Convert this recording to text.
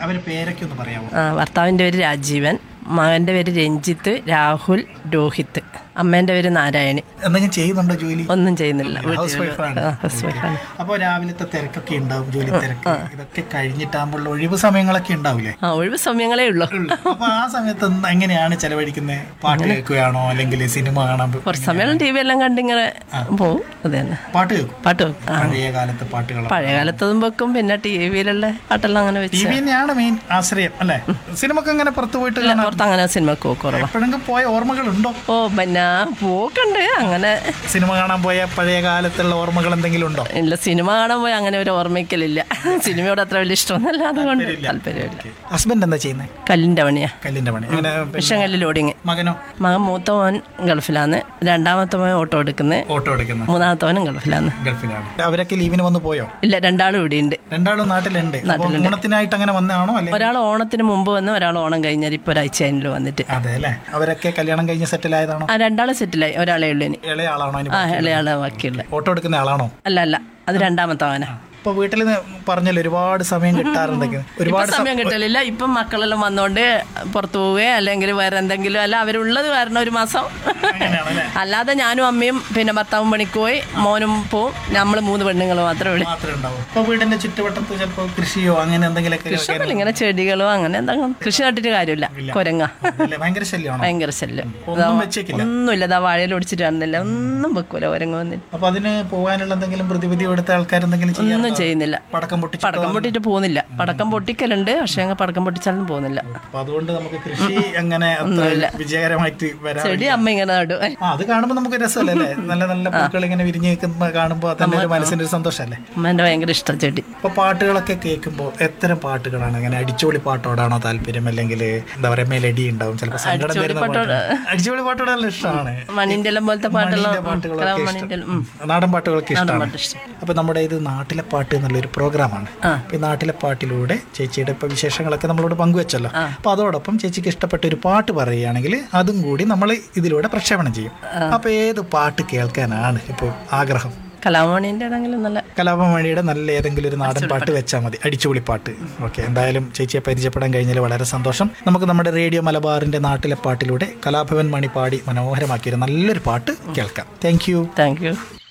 അവരുടെ പേരൊക്കെ ഒന്ന് പറയാമോ ആ, ഭർത്താവിൻ്റെ പേര് രാജീവൻ മകൻ്റെ പേര് രഞ്ജിത്ത് രാഹുൽ രോഹിത്ത് അമ്മേൻ്റെ പേര് നാരായണി എന്തെങ്കിലും ചെയ്യുന്നുണ്ടോ ജോലി ഒന്നും ചെയ്യുന്നില്ല ഹൗസ് വൈഫാണ് ഹൗസ് വൈഫാണ് അപ്പോൾ രാവിലത്തെ തിരക്കൊക്കെ ഉണ്ടാവും ജോലി തിരക്ക് ഇതൊക്കെ കഴിഞ്ഞിട്ടാകുമ്പോൾ ഒഴിവ് സമയങ്ങളൊക്കെ ഉണ്ടാവില്ലേ ആ ഒഴിവ് സമയങ്ങളേ ഉള്ളൂ അപ്പൊ ആ സമയത്ത് എന്ത് എങ്ങനെയാണ് ചെലവഴിക്കുന്നത് പാട്ട് കേൾക്കുകയാണോ അല്ലെങ്കിൽ സിനിമ കാണാൻ പോ- കുറച്ച് സമയം ടി വി എല്ലാം കണ്ടിങ്ങനെ പോവും അത് തന്നെ പാട്ട് കേൾക്കും പാട്ട് വെക്കും ആ പഴയ കാലത്തെ പാട്ടുകൾ പഴയ കാലത്തതും വെക്കും പിന്നെ ടി വിയിലുള്ള പാട്ടെല്ലാം അങ്ങനെ ടി വെച്ച് വി തന്നെയാണ് മെയിൻ ആശ്രയം അല്ലേ സിനിമക്ക് അങ്ങനെ പുറത്തു പോയിട്ട് ഇല്ല, പുറത്ത് അങ്ങനെ സിനിമക്ക് പോകും കുറവാണ് എപ്പോഴെങ്കിലും പോയ ഓർമ്മകളുണ്ടോ ഓ പിന്നെ പോക്കുണ്ട് അങ്ങനെ സിനിമ കാണാൻ പോയ പഴയ കാലത്തുള്ള ഓർമ്മകൾ എന്തെങ്കിലും ഉണ്ടോ ഇല്ല സിനിമ കാണാൻ പോയി അങ്ങനെ ഒരു ഓർമ്മിക്കലില്ല സിനിമയോട് അത്ര വലിയ ഇഷ്ടമൊന്നുമല്ല അതുകൊണ്ട് താല്പര്യമില്ല ഹസ്ബൻഡ് എന്താ ചെയ്യുന്നത് കല്ലിൻ്റെ പണിയാ കല്ലിന്റെ പണി അങ്ങനെ പിന്നെ വിഷങ്കല്ല് ലോഡിങ് മകനോ മകൻ മൂത്ത മോൻ ഗൾഫിലാണ് രണ്ടാമത്തെ മോൻ ഓട്ടോ എടുക്കുന്നത് ഓട്ടോ എടുക്കുന്ന മൂന്നാമത്തെ മോനും ഗൾഫിലാണ് ഗൾഫിലാണ് അവരൊക്കെ ലീവിന് വന്ന് പോയോ ഇല്ല രണ്ടാളും ഇവിടെ ഉണ്ട് രണ്ടാളും നാട്ടിലുണ്ട് അപ്പൊ ഓണത്തിനായിട്ട് അങ്ങനെ വന്നതാണോ അല്ലെ ഒരാൾ ഓണത്തിന് മുമ്പ് വന്ന് ഒരാൾ ഓണം കഴിഞ്ഞാൽ ഇപ്പോൾ ഒരാഴ്ച അതിൽ വന്നിട്ട് അതെ അല്ലേ അവരൊക്കെ കല്യാണം കഴിഞ്ഞ് സെറ്റിൽ ആയതാണോ ആ രണ്ടാളെ സെറ്റിലായി ഒരാളെ ഉള്ളൂ ഇനി ഇളയ ആളാണോ അതിന് ആ ഇളയാളെ ബാക്കിയുള്ള ഓട്ടോ എടുക്കുന്ന ആളാണോ അല്ല അല്ല അത് രണ്ടാമത്തെ അവനാ ഇപ്പൊ വീട്ടിൽ പറഞ്ഞല്ലോ ഒരുപാട് സമയം കിട്ടാറുണ്ടെങ്കിൽ ഇപ്പൊ ഒരുപാട് സ- സമയം കിട്ടലില്ല ഇപ്പം മക്കളെല്ലാം വന്നോണ്ട് പുറത്തു പോവുകയോ അല്ലെങ്കിൽ വേറെ എന്തെങ്കിലും അല്ല അവരുള്ളത് കാരണം ഒരു മാസം അങ്ങനെയാണല്ലേ അല്ലാതെ ഞാനും അമ്മയും പിന്നെ ഭർത്താവും പണിക്ക് പോയി മോനും പോവും നമ്മൾ മൂന്ന് പെണ്ണുങ്ങൾ മാത്രമേ ഉള്ളൂ മാത്രമേ ഉണ്ടാവും ഇപ്പൊ വീടിന്റെ ചുറ്റുവട്ടത്ത് ചിലപ്പോ കൃഷിയോ അങ്ങനെ എന്തെങ്കിലുമൊക്കെ കൃഷിയൊന്നുമില്ല ഇങ്ങനെ ചെടികളോ അങ്ങനെ എന്തെങ്കിലും കൃഷി നട്ടിട്ട് കാര്യമില്ല കുരങ്ങ അല്ലേ? ഭയങ്കര ശല്യമാണോ ഭയങ്കര ശല്യം ഒന്നും വെച്ചേക്കില്ല ഒന്നുമില്ല ഇതാ വാഴയിൽ ഒടിച്ചിട്ട് കാണുന്നില്ല ഒന്നും വെക്കൂല കുരങ്ങ വന്നിട്ട് അപ്പൊ അതിന് പോകാനുള്ള എന്തെങ്കിലും പ്രതിവിധി എടുത്ത ആൾക്കാർ എന്തെങ്കിലും ചെയ്യാൻ ഒന്നും ചെയ്യുന്നില്ല പടക്കം പൊട്ടിച്ചു പടക്കം പൊട്ടിയിട്ട് പോകുന്നില്ല പടക്കം പൊട്ടിക്കലുണ്ട് പക്ഷേ അങ്ങ് പടക്കം പൊട്ടിച്ചാലും പോകുന്നില്ല അപ്പൊ അതുകൊണ്ട് നമുക്ക് കൃഷി അങ്ങനെ അത്ര വിജയകരമായിട്ട് വരാൻ ചെടി അമ്മ ഇങ്ങനെ നടും ആ അത് കാണുമ്പോ നമുക്ക് രസമല്ലേ അല്ലേ നല്ല നല്ല പൂക്കൾ ഇങ്ങനെ വിരിഞ്ഞ് നിൽക്കുന്ന കാണുമ്പോ തന്നെ ഒരു മനസ്സിന്റെ ഒരു സന്തോഷമല്ലേ അമ്മേൻ്റെ ഭയങ്കര ഇഷ്ടം ചെടി അപ്പൊ പാട്ടുകളൊക്കെ കേൾക്കുമ്പോൾ എത്തരം പാട്ടുകളാണ് അങ്ങനെ അടിച്ചോളി പാട്ടോടാണോ താല്പര്യം അല്ലെങ്കിൽ എന്താ പറയാ മെലഡി ഉണ്ടാവും ചിലപ്പോൾ സങ്കടം തരുന്ന പാട്ട് അടിച്ചോളി പാട്ടോട് നല്ല ഇഷ്ടമാണ് മണിൻ്റെ എല്ലാം പോലത്തെ പാട്ടെല്ലാം മണിന്റെ പാട്ടുകളൊക്കെ ഇഷ്ടം. മണിൻ്റെ ഉം. നാടൻ പാട്ടുകളൊക്കെ ഇഷ്ടമാണ് പാട്ട് ഇഷ്ടം അപ്പൊ നമ്മുടെ ഇത് നാട്ടിലെ പാട്ട് എന്നുള്ളൊരു പ്രോഗ്രാമാണ് ആ. അപ്പൊ ഈ നാട്ടിലെ പാട്ടിലൂടെ ചേച്ചിയുടെ ഇപ്പൊ വിശേഷങ്ങളൊക്കെ നമ്മളോട് പങ്കുവെച്ചല്ലോ അപ്പൊ അതോടൊപ്പം ചേച്ചിക്ക് ഇഷ്ടപ്പെട്ട ഒരു പാട്ട് പറയുകയാണെങ്കിൽ അതും കൂടി നമ്മൾ ഇതിലൂടെ പ്രക്ഷേപണം ചെയ്യും അപ്പൊ ഏത് പാട്ട് കേൾക്കാനാണ് ഇപ്പോൾ ആഗ്രഹം കലാമണീൻ്റെ ഏതെങ്കിലും നല്ല കലാപമണിയുടെ നല്ല ഏതെങ്കിലും ഒരു നാടൻ പാട്ട് വെച്ചാൽ മതി അടിച്ചുപൊളി പാട്ട് ഓക്കെ എന്തായാലും ചേച്ചിയെ പരിചയപ്പെടാൻ കഴിഞ്ഞാൽ വളരെ സന്തോഷം നമുക്ക് നമ്മുടെ റേഡിയോ മലബാറിന്റെ നാട്ടിലെ പാട്ടിലൂടെ കലാഭവൻ മണി പാടി മനോഹരമാക്കിയൊരു നല്ലൊരു പാട്ട് കേൾക്കാം താങ്ക് യു താങ്ക് യു